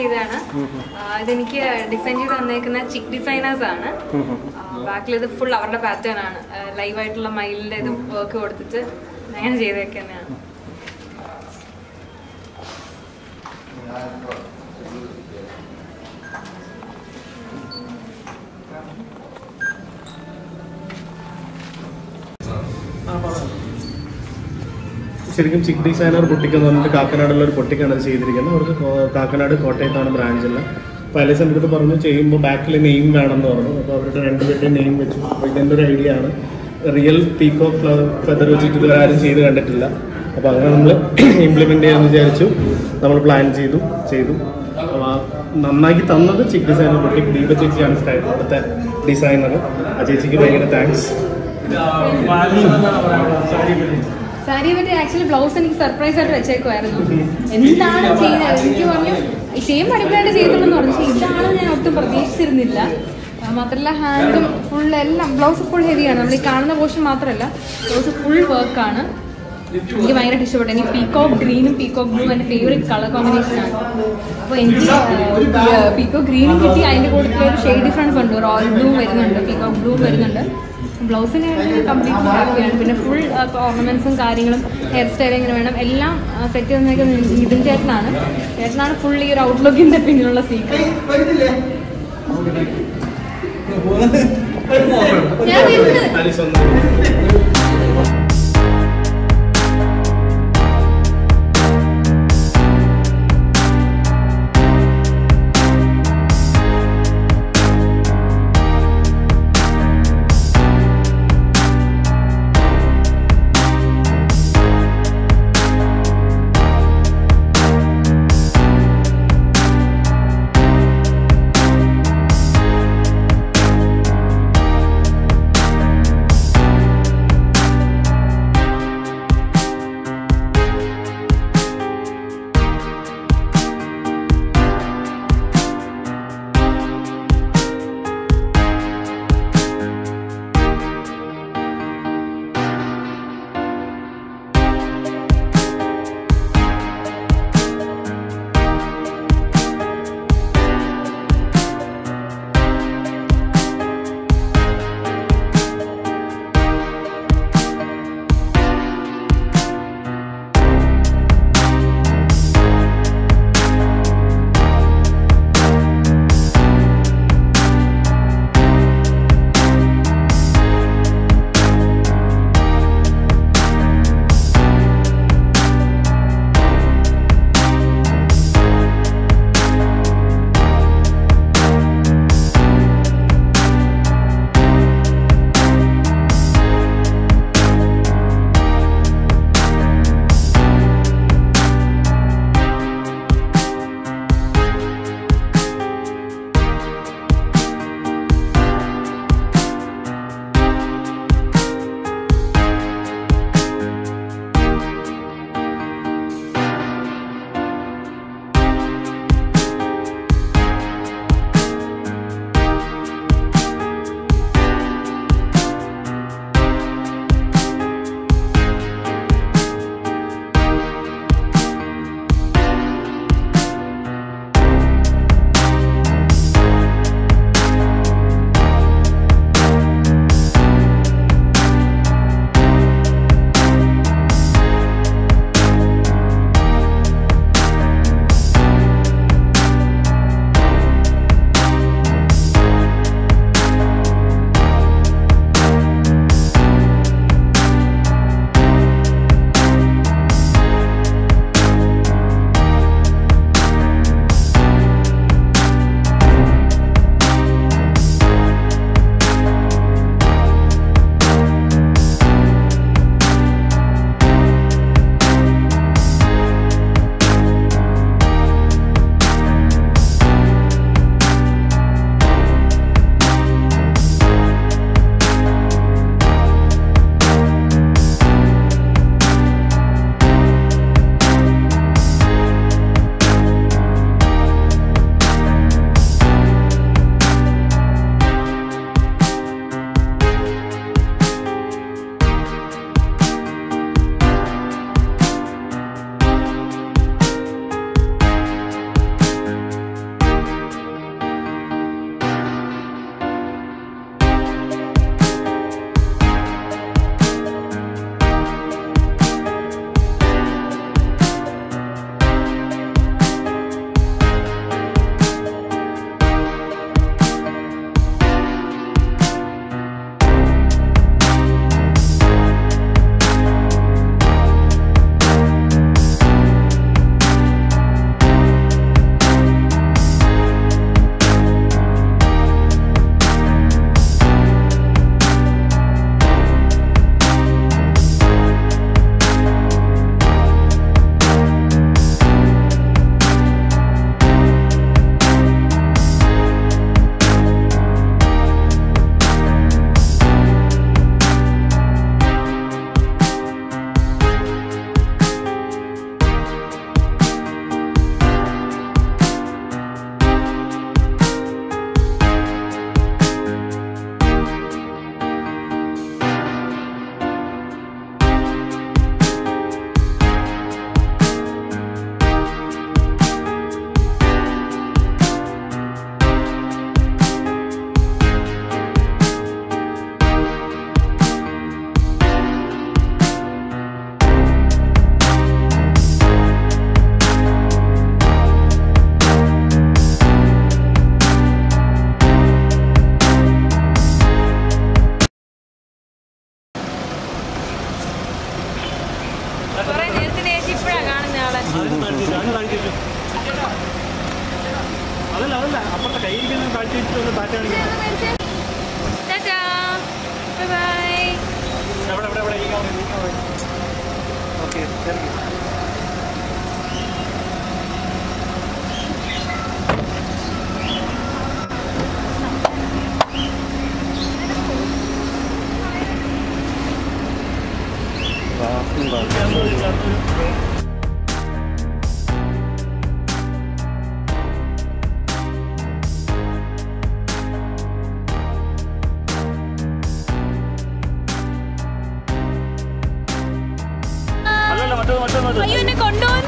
ചെയ്തതാണ് ആ, ഇതെനിക്ക് ഡിസൈൻ ചെയ്ത് തന്നേക്കുന്ന ചിക്ക് ഡിസൈനേഴ്സ് ആണ് ബാക്കിൽ ഇത് ഫുൾ അവരുടെ പാറ്റേൺ ആണ് ലൈവ് ആയിട്ടുള്ള മയിലിന്റെ ഇത് വർക്ക് കൊടുത്തിട്ട് അങ്ങനെ ചെയ്തേക്കുന്നതാണ് ശരിക്കും ചിക്ക് ഡിസൈനർ പൊട്ടിക്ക് എന്ന് പറഞ്ഞിട്ട് കാക്കനാടുള്ള ഒരു പൊട്ടിക്കാണ് അത് ചെയ്തിരിക്കുന്നത് അവർക്ക് കോ- കാക്കനാട് കോട്ടയത്താണ് ബ്രാഞ്ചില്ല അപ്പോൾ അലീസിൻ്റെ അടുത്ത് പറഞ്ഞു ചെയ്യുമ്പോൾ ബാക്കിൽ നെയിം വേണമെന്ന് പറഞ്ഞു അപ്പോൾ അവരുടെ രണ്ടുപേരുടെ നെയിം വെച്ചു അപ്പോൾ ഇതിൻ്റെ ഒരു ഐഡിയ ആണ് റിയൽ പീക്കോ ഫെദർ വെച്ചിട്ട് ഇതുവരെ ആരും ചെയ്ത് കണ്ടിട്ടില്ല അപ്പോൾ അങ്ങനെ നമ്മൾ ഇംപ്ലിമെൻ്റ് ചെയ്യാമെന്ന് വിചാരിച്ചു നമ്മൾ പ്ലാൻ ചെയ്തു ചെയ്തു അപ്പോൾ ആ നന്നാക്കി തന്നത് ചിക്ക് ഡിസൈനർ പൊട്ടിക്ക് ദീപ ചേച്ചിയാണ് സ്റ്റൈൽ അവിടുത്തെ ഡിസൈനർ ആ ചേച്ചിക്ക് ഭയങ്കര താങ്ക്സ് സാരി പറ്റി ആക്ച്വലി ബ്ലൗസ് എനിക്ക് സർപ്രൈസ് ആയിട്ട് വെച്ചേക്കുമായിരുന്നു എന്താണ് ചെയ്യുന്നത് എനിക്ക് പറഞ്ഞു സെയിം അടിപൊളിയായിട്ട് ചെയ്തിട്ടുണ്ടെന്ന് പറഞ്ഞു പക്ഷേ ഇതാണ് ഞാൻ ഒട്ടും പ്രതീക്ഷിച്ചിരുന്നില്ല ആ, മാത്രമല്ല ഹാൻഡും ഫുൾ എല്ലാം ബ്ലൗസ് ഫുൾ ഹെവിയാണ് നമ്മൾ ഈ കാണുന്ന പോർഷൻ മാത്രമല്ല ബ്ലൗസ് ഫുൾ വർക്കാണ് എനിക്ക് ഭയങ്കരമായിട്ട് ഇഷ്ടപ്പെട്ടു എനിക്ക് പീക്കോക്ക് ഗ്രീനും പീക്കോക്ക് ബ്ലൂ എൻ്റെ ഫേവറേറ്റ് കളർ കോമ്പിനേഷൻ ആണ് അപ്പോൾ എനിക്ക് പീക്കോക്ക് ഗ്രീനും കിട്ടി അതിൻ്റെ കൂട്ടത്തിൽ ഒരു ഷെയ്ഡ് ഡിഫറൻസ് ഉണ്ട് റോയൽ ബ്ലൂ വരുന്നുണ്ട് പീക്കോക്ക് ബ്ലൂ വരുന്നുണ്ട് ബ്ലൗസിന് കംപ്ലീറ്റ്ലി ഹാപ്പിയാണ് പിന്നെ ഫുൾ ഓർണമെന്റ്സും കാര്യങ്ങളും ഹെയർ സ്റ്റൈൽ എങ്ങനെ വേണം എല്ലാം സെറ്റ് ചെയ്തേക്കുന്നത് നിതിൻ ചേട്ടനാണ് ചേട്ടനാണ് ഫുൾ ഈ ഒരു ഔട്ട്ലുക്കിന്റെ പിന്നിലുള്ള സീക്രട്ട് ഞാൻ വരുന്നത് ആലീസ് ഒന്ന് താഴ്ത്തിച്ചു അതിന് താഴ്ത്തിച്ചു അതല്ല അതല്ല അപ്പുറത്തെ കയ്യിരിക്കുന്ന താഴ്ത്തി വെച്ചിട്ട് ഒന്ന് താറ്റ കാണിക്കണം ടാറ്റാ ബൈ ബൈ എവിടെ എവിടെ എവിടെ ഈ കവർ ഈ കവർ ഓക്കെ താങ്ക് യു അല്ലല്ല മറ്റേത് മറ്റേത് മറ്റേത് അയ്യോ എന്നെ കൊണ്ടുപോകുന്നു